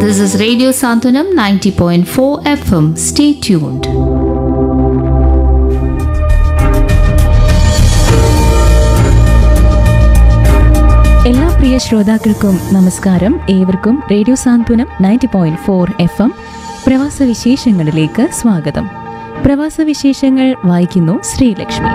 This is Radio Santanam 90.4 FM. Stay tuned. എല്ലാ പ്രിയ ശ്രോതാക്കൾക്കും നമസ്കാരം ഏവർക്കും radio Santhwanam ninety point four F M പ്രവാസ വിശേഷങ്ങളിലേക്ക് സ്വാഗതം പ്രവാസ വിശേഷങ്ങൾ വായിക്കുന്നു ശ്രീലക്ഷ്മി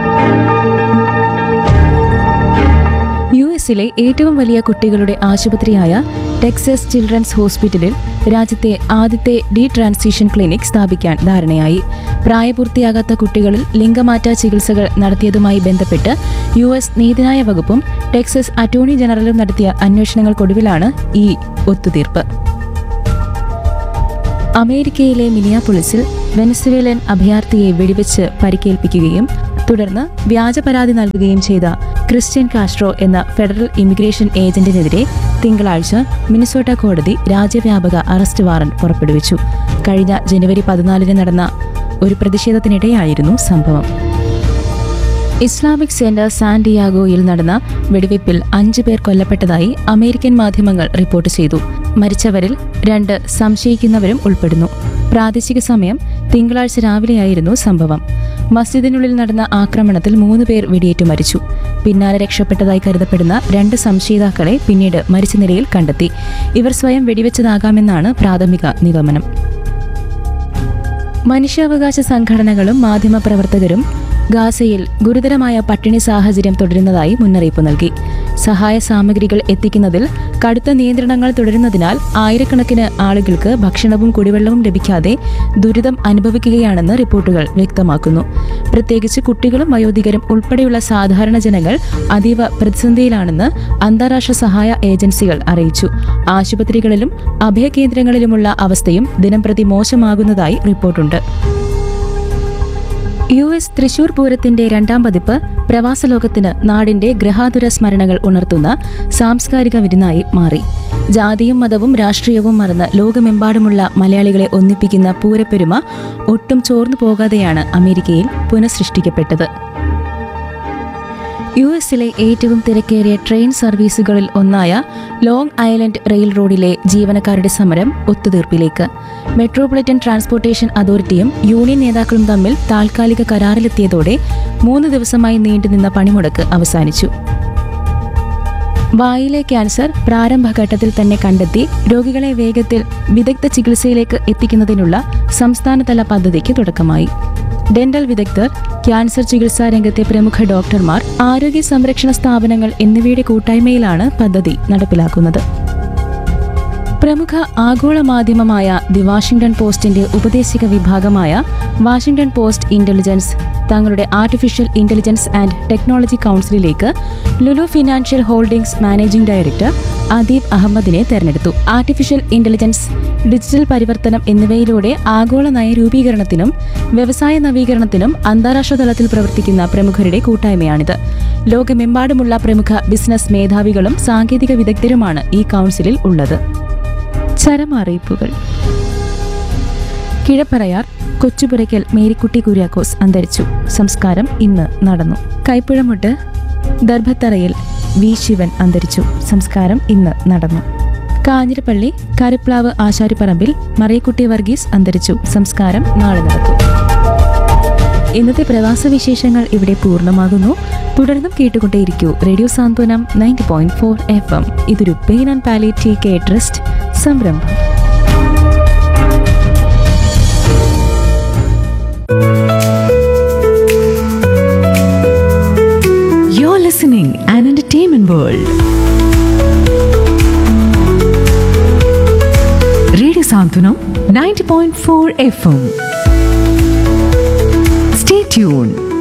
യു എസിലെ ഏറ്റവും വലിയ കുട്ടികളുടെ ആശുപത്രിയായ ടെക്സസ് ചിൽഡ്രൻസ് ഹോസ്പിറ്റലിൽ രാജ്യത്തെ ആദ്യത്തെ ഡി ട്രാൻസിഷൻ ക്ലിനിക് സ്ഥാപിക്കാൻ ധാരണയായി പ്രായപൂർത്തിയാകാത്ത കുട്ടികളിൽ ലിംഗമാറ്റ ചികിത്സകൾ നടത്തിയതുമായി ബന്ധപ്പെട്ട് യു എസ് നീതിന്യായ വകുപ്പും ടെക്സസ് അറ്റോർണി ജനറലും നടത്തിയ അന്വേഷണങ്ങൾക്കൊടുവിലാണ് ഈ ഒത്തുതീർപ്പ് അമേരിക്കയിലെ മിനിയാപൊളിസിൽ വെനസ്വേലൻ അഭയാർത്ഥിയെ വെടിവെച്ച് പരിക്കേൽപ്പിക്കുകയും തുടർന്ന് വ്യാജ പരാതി നൽകുകയും ചെയ്ത ക്രിസ്ത്യൻ കാസ്ട്രോ എന്ന ഫെഡറൽ ഇമിഗ്രേഷൻ ഏജന്റിനെതിരെ തിങ്കളാഴ്ച മിനിസോട്ട കോടതി രാജ്യവ്യാപക അറസ്റ്റ് വാറന്റ് പുറപ്പെടുവിച്ചു കഴിഞ്ഞ ജനുവരി പതിനാലിന് നടന്ന ഒരു പ്രതിഷേധത്തിനിടെയായിരുന്നു സംഭവം ഇസ്ലാമിക് സെന്റർ സാൻ ഡിയാഗോയിൽ നടന്ന വെടിവയ്പിൽ അഞ്ചു പേർ കൊല്ലപ്പെട്ടതായി അമേരിക്കൻ മാധ്യമങ്ങൾ റിപ്പോർട്ട് ചെയ്തു മരിച്ചവരിൽ രണ്ട് സംശയിക്കുന്നവരും ഉൾപ്പെടുന്നു പ്രാദേശിക സമയം തിങ്കളാഴ്ച രാവിലെയായിരുന്നു സംഭവം മസ്ജിദിനുള്ളിൽ നടന്ന ആക്രമണത്തിൽ മൂന്ന് പേർ വെടിയേറ്റു മരിച്ചു പിന്നാലെ രക്ഷപ്പെട്ടതായി കരുതപ്പെടുന്ന രണ്ട് സംശയിതാക്കളെ പിന്നീട് മരിച്ച നിലയിൽ കണ്ടെത്തി ഇവർ സ്വയം വെടിവെച്ചതാകാമെന്നാണ് പ്രാഥമിക നിഗമനം മനുഷ്യാവകാശ സംഘടനകളും മാധ്യമപ്രവർത്തകരും ഗാസയിൽ ഗുരുതരമായ പട്ടിണി സാഹചര്യം തുടരുന്നതായി മുന്നറിയിപ്പ് നൽകി സഹായ സാമഗ്രികൾ എത്തിക്കുന്നതിൽ കടുത്ത നിയന്ത്രണങ്ങൾ തുടരുന്നതിനാൽ ആയിരക്കണക്കിന് ആളുകൾക്ക് ഭക്ഷണവും കുടിവെള്ളവും ലഭിക്കാതെ ദുരിതം അനുഭവിക്കുകയാണെന്ന് റിപ്പോർട്ടുകൾ വ്യക്തമാക്കുന്നു പ്രത്യേകിച്ച് കുട്ടികളും വയോധികരും ഉൾപ്പെടെയുള്ള സാധാരണ ജനങ്ങൾ അതീവ പ്രതിസന്ധിയിലാണെന്ന് അന്താരാഷ്ട്ര സഹായ ഏജൻസികൾ അറിയിച്ചു ആശുപത്രികളിലും അഭയകേന്ദ്രങ്ങളിലുമുള്ള അവസ്ഥയും ദിനംപ്രതി മോശമാകുന്നതായി റിപ്പോർട്ടുണ്ട് യു എസ് തൃശൂർ പൂരത്തിന്റെ രണ്ടാം പതിപ്പ് പ്രവാസ ലോകത്തിന് നാടിന്റെ ഗ്രഹാതുര സ്മരണകൾ ഉണർത്തുന്ന സാംസ്കാരിക വിരുന്നായി മാറി ജാതിയും മതവും രാഷ്ട്രീയവും മറന്ന് ലോകമെമ്പാടുമുള്ള മലയാളികളെ ഒന്നിപ്പിക്കുന്ന പൂരപ്പെരുമ ഒട്ടും ചോർന്നു പോകാതെയാണ് അമേരിക്കയിൽ പുനഃസൃഷ്ടിക്കപ്പെട്ടത് യു എസിലെ ഏറ്റവും തിരക്കേറിയ ട്രെയിൻ സർവീസുകളിൽ ഒന്നായ ലോങ് ഐലൻഡ് റെയിൽ റോഡിലെ ജീവനക്കാരുടെ സമരം ഒത്തുതീർപ്പിലേക്ക് മെട്രോപൊളിറ്റൻ ട്രാൻസ്പോർട്ടേഷൻ അതോറിറ്റിയും യൂണിയൻ നേതാക്കളും തമ്മിൽ താൽക്കാലിക കരാറിലെത്തിയതോടെ മൂന്ന് ദിവസമായി നീണ്ടുനിന്ന പണിമുടക്ക് അവസാനിച്ചു വായിലെ ക്യാൻസർ പ്രാരംഭഘട്ടത്തിൽ തന്നെ കണ്ടെത്തി രോഗികളെ വേഗത്തിൽ വിദഗ്ധ ചികിത്സയിലേക്ക് എത്തിക്കുന്നതിനുള്ള സംസ്ഥാനതല പദ്ധതിക്ക് തുടക്കമായി ഡെന്റൽ വിദഗ്ധർ ക്യാൻസർ ചികിത്സാ രംഗത്തെ പ്രമുഖ ഡോക്ടർമാർ ആരോഗ്യ സംരക്ഷണ സ്ഥാപനങ്ങൾ എന്നിവയുടെ കൂട്ടായ്മയിലാണ് പദ്ധതി നടപ്പിലാക്കുന്നത് പ്രമുഖ ആഗോള മാധ്യമമായ ദി വാഷിംഗ്ടൺ പോസ്റ്റിന്റെ ഉപദേശക വിഭാഗമായ വാഷിംഗ്ടൺ പോസ്റ്റ് ഇന്റലിജൻസ് തങ്ങളുടെ ആർട്ടിഫിഷ്യൽ ഇന്റലിജൻസ് ആൻഡ് ടെക്നോളജി കൗൺസിലിലേക്ക് Lulu financial holdings managing director Adeeb അഹമ്മദിനെ തെരഞ്ഞെടുത്തു ആർട്ടിഫിഷ്യൽ ഇന്റലിജൻസ് ഡിജിറ്റൽ പരിവർത്തനം എന്നിവയിലൂടെ ആഗോള നയരൂപീകരണത്തിനും വ്യവസായ നവീകരണത്തിനും അന്താരാഷ്ട്ര തലത്തിൽ പ്രവർത്തിക്കുന്ന പ്രമുഖരുടെ കൂട്ടായ്മയാണിത് ലോകമെമ്പാടുമുള്ള പ്രമുഖ ബിസിനസ് മേധാവികളും സാങ്കേതിക വിദഗ്ധരുമാണ് ഈ കൗൺസിലിൽ ഉള്ളത് ചരമറിയിപ്പുകൾ കിഴപ്പറയാർ കൊച്ചുപുരയ്ക്കൽ മേരിക്കുട്ടി കുര്യാക്കോസ് അന്തരിച്ചു സംസ്കാരം ഇന്ന് നടന്നു കൈപ്പുഴമുട്ട് ദർഭത്തറയിൽ വി ശിവൻ അന്തരിച്ചു സംസ്കാരം ഇന്ന് നടന്നു കാഞ്ഞിരപ്പള്ളി കരുപ്ലാവ് ആശാരിപ്പറമ്പിൽ മറിയക്കുട്ടി വർഗീസ് അന്തരിച്ചു സംസ്കാരം നാളെ നടക്കും ഇന്നത്തെ പ്രവാസ വിശേഷങ്ങൾ ഇവിടെ പൂർണ്ണമാകുന്നു തുടർന്നും കേട്ടുകൊണ്ടേയിരിക്കൂ radio Santhwanam ninety point four F M ഇതൊരു pain and palliative care trust സംരംഭം You're listening an entertainment world. Radio Santunam 90.4 FM. Stay tuned.